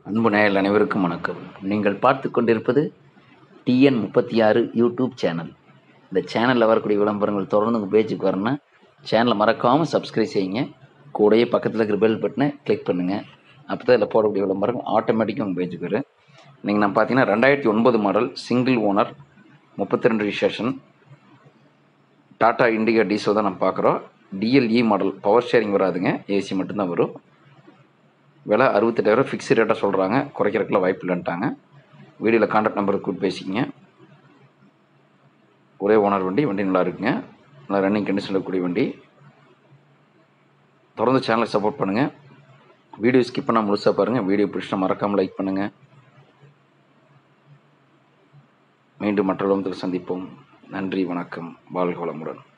அன்பு நேயர்கள் அனைவருக்கும் வணக்கம் நீங்கள் பார்த்து கொண்டிருப்பது டிஎன் முப்பத்தி ஆறு யூடியூப் சேனல் இந்த சேனலில் வரக்கூடிய விளம்பரங்கள் தொடர்ந்து உங்கள் பேஜுக்கு வரணும்னா சேனலை மறக்காமல் சப்ஸ்கிரைப் செய்யுங்க கூடயே பக்கத்தில் இருக்கிற பெல் பட்டனை கிளிக் பண்ணுங்கள் அப்போ தான் இதில் போடக்கூடிய விளம்பரம் ஆட்டோமேட்டிக்காக உங்கள் பேஜுக்கு வரும் நீங்கள் நான் பார்த்தீங்கன்னா ரெண்டாயிரத்தி ஒன்பது மாடல் சிங்கிள் ஓனர் முப்பத்தி ரெண்டு ரிஜிஸ்ட்ரேஷன் டாடா இண்டிகா டீசல் தான் நம்ம பார்க்குறோம் டிஎல்இ மாடல் பவர் ஷேரிங் வராதுங்க ஏசி மட்டும்தான் வரும் விலை அறுபத்தெட்டாயிரம் ஃபிக்ஸ்டு ரேட்டாக சொல்கிறாங்க குறைக்கிறதுக்குலாம் வாய்ப்பு இல்லைன்ட்டாங்க வீடியோவில் கான்டாக்ட் நம்பருக்கு கூட்டு பேசிக்கங்க ஒரே ஓனர் வண்டி வண்டி நல்லா இருக்குங்க நல்லா ரன்னிங் கண்டிஷனில் இருக்கக்கூடிய வண்டி தொடர்ந்து சேனலை சப்போர்ட் பண்ணுங்கள் வீடியோ ஸ்கிப் பண்ணால் முழுசாக பாருங்கள் வீடியோ பிடிச்சினா மறக்காமல் லைக் பண்ணுங்கள் மீண்டும் மற்ற விளம்பரத்தில் சந்திப்போம் நன்றி வணக்கம் வாழ்க வளமுடன்